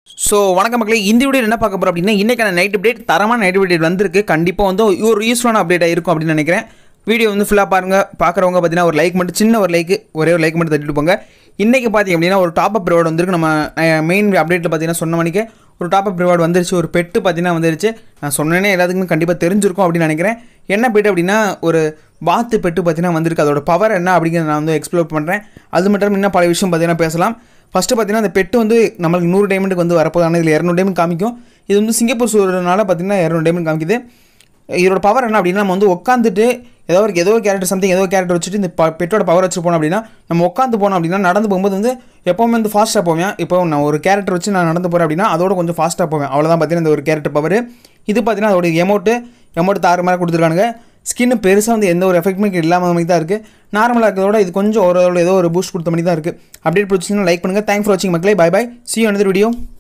so வணக்கம் மக்களே இந்த வீடியோ என்ன பார்க்க போகிறோம் அப்படின்னா இன்றைக்கான நைட் அப்டேட் தரமான நைட் அப்டேட் வந்திருக்கு கண்டிப்பாக வந்து ஒரு யூஸ்ஃபுல்லான அப்டேட்டாக இருக்கும் அப்படின்னு நினைக்கிறேன் வீடியோ வந்து ஃபுல்லாக பாருங்கள் பார்க்குறவங்க பார்த்தீங்கன்னா ஒரு லைக் மட்டும் சின்ன ஒரு லைக் ஒரே ஒரு லைக் மட்டும் தட்டிட்டு போங்க இன்றைக்கி பார்த்தீங்க அப்படின்னா ஒரு டாப் அப் ரிவார்டு வந்திருக்கு நம்ம மெயின் அப்டேட்டில் பார்த்தீங்கன்னா சொன்ன மணிக்கு ஒரு டாப் அப் ரிவார்டு வந்துருச்சு ஒரு பெட்டு பார்த்தீங்கன்னா வந்துருச்சு நான் சொன்னேனே எல்லாத்துக்குமே கண்டிப்பாக தெரிஞ்சிருக்கும் அப்படின்னு நினைக்கிறேன் என்ன பெட்டு அப்படின்னா ஒரு வாத்து பெட்டு பார்த்தீங்கன்னா வந்திருக்கு அதோட பவர் என்ன அப்படிங்கிறத நான் வந்து எக்ஸ்ப்ளோர் பண்ணுறேன் அது மட்டும் இன்னும் பல விஷயம் பார்த்தீங்கன்னா பேசலாம் ஃபஸ்ட்டு பார்த்தீங்கன்னா அந்த பெட்டு வந்து நம்மளுக்கு நூறு டைமண்டுக்கு வந்து வரப்போது ஆனால் இதில் இரநூறு டைமண்ட் காமிக்கும் இது வந்து சிங்கப்பூர் சூழனால பார்த்தீங்கன்னா இரநூறு டைமண்ட் காமிக்குது இதோட பவர் என்ன அப்படின்னா நம்ம வந்து உட்காந்துட்டு ஏதோ ஒரு ஏதோ கேரக்டர் சம்திங் ஏதோ கேரக்டர் வச்சுட்டு இந்த ப- பெட்டோட பவர் வச்சு போனோம் அப்படின்னா நம்ம உட்காந்து போனோம் அப்படின்னா நடந்து போகும்போது வந்து எப்போவுமே வந்து ஃபாஸ்ட்டாக போவேன் இப்போ நான் ஒரு கேரக்டர் வச்சு நான் நடந்து போகிறேன் அப்படின்னா அதோட கொஞ்சம் ஃபாஸ்ட்டாக போவேன் அவ்வளோதான் பார்த்தீங்கன்னா இந்த ஒரு கேரக்டர் பவர் இது பார்த்தீங்கன்னா அதோட எமௌண்ட்டு எமௌண்ட் தாறு மாதிரி கொடுத்துருக்கானுங்க ஸ்கின்னு பெருசாக வந்து எந்த ஒரு எஃபெக்ட்டுமே இல்லாமல் மாதிரி தான் இருக்குது நார்மலாக இருக்கிறதோட இது கொஞ்சம் ஒரு ஏதோ ஒரு பூஸ்ட் கொடுத்த மாதிரி தான் இருக்குது அப்டேட் பிடிச்சிங்கன்னா லைக் பண்ணுங்கள் தேங்க்ஸ் ஃபார் வாட்சிங் மக்களே bye bye see another video